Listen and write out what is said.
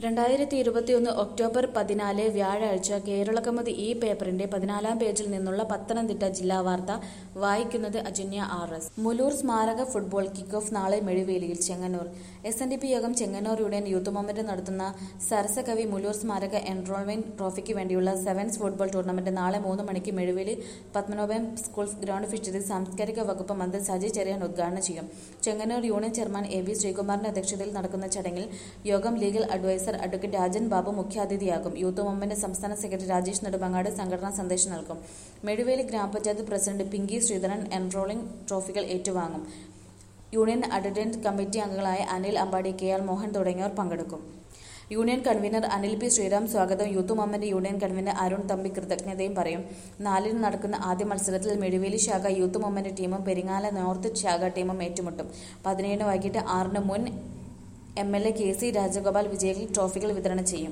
രണ്ടായിരത്തി ഇരുപത്തിയൊന്ന് ഒക്ടോബർ പതിനാല് വ്യാഴാഴ്ച കേരളകൗമുദി ഈ പേപ്പറിന്റെ പതിനാലാം പേജിൽ നിന്നുള്ള പത്തനംതിട്ട ജില്ലാ വാർത്ത വായിക്കുന്നത് അജന്യ ആർ എസ് മുലൂർ സ്മാരക ഫുട്ബോൾ കിക്ക് ഓഫ് നാളെ മെഴുവേലിയിൽ Chengannur S N D P യോഗം ചെങ്ങന്നൂർ യൂണിയൻ യൂത്ത് മൂവ്മെന്റ് നടത്തുന്ന സരസകവി മുലൂർ സ്മാരക എൻറോൾമെന്റ് ട്രോഫിക്ക് വേണ്ടിയുള്ള സെവൻസ് ഫുട്ബോൾ ടൂർണമെന്റ് നാളെ മൂന്ന് മണിക്ക് Mezhuveli Padmanabham school ground fisheries സാംസ്കാരിക വകുപ്പ് മന്ത്രി സജി ചെറിയാൻ ഉദ്ഘാടനം ചെയ്യും Chengannur union chairman A V ശ്രീകുമാറിന്റെ അധ്യക്ഷതയിൽ നടക്കുന്ന ചടങ്ങിൽ യോഗം legal adviser advocate Rajan Babu മുഖ്യാതിഥിയാകും യൂത്ത് മൂവ്മെന്റ് സംസ്ഥാന സെക്രട്ടറി രാജേഷ് നെടുമങ്ങാട് സംഘടനാ സന്ദേശം നൽകും മെഴുവേലി ഗ്രാമപഞ്ചായത്ത് പ്രസിഡന്റ് പിങ്കി ശ്രീധരൻ എൻറോളിംഗ് ട്രോഫികൾ ഏറ്റുവാങ്ങും യൂണിയൻ അഡ്വറ്റന്റ് കമ്മിറ്റി അംഗങ്ങളായ അനിൽ അമ്പാടി കെ ആർ മോഹൻ തുടങ്ങിയവർ പങ്കെടുക്കും union convener Anil P Sreeram സ്വാഗതവും youth movement union convener Arun Thampi കൃതജ്ഞതയും പറയും നാലിന് നടക്കുന്ന ആദ്യ മത്സരത്തിൽ മെഴുവേലി ശാഖ യൂത്ത് മൂവ്മെന്റ് ടീമും പെരിങ്ങാല നോർത്ത് ശാഖ ടീമും ഏറ്റുമുട്ടും പതിനേഴിന് വൈകിട്ട് ആറിന് മുൻ M L A K C Rajagopal വിജയികൾ ട്രോഫികൾ വിതരണം ചെയ്യും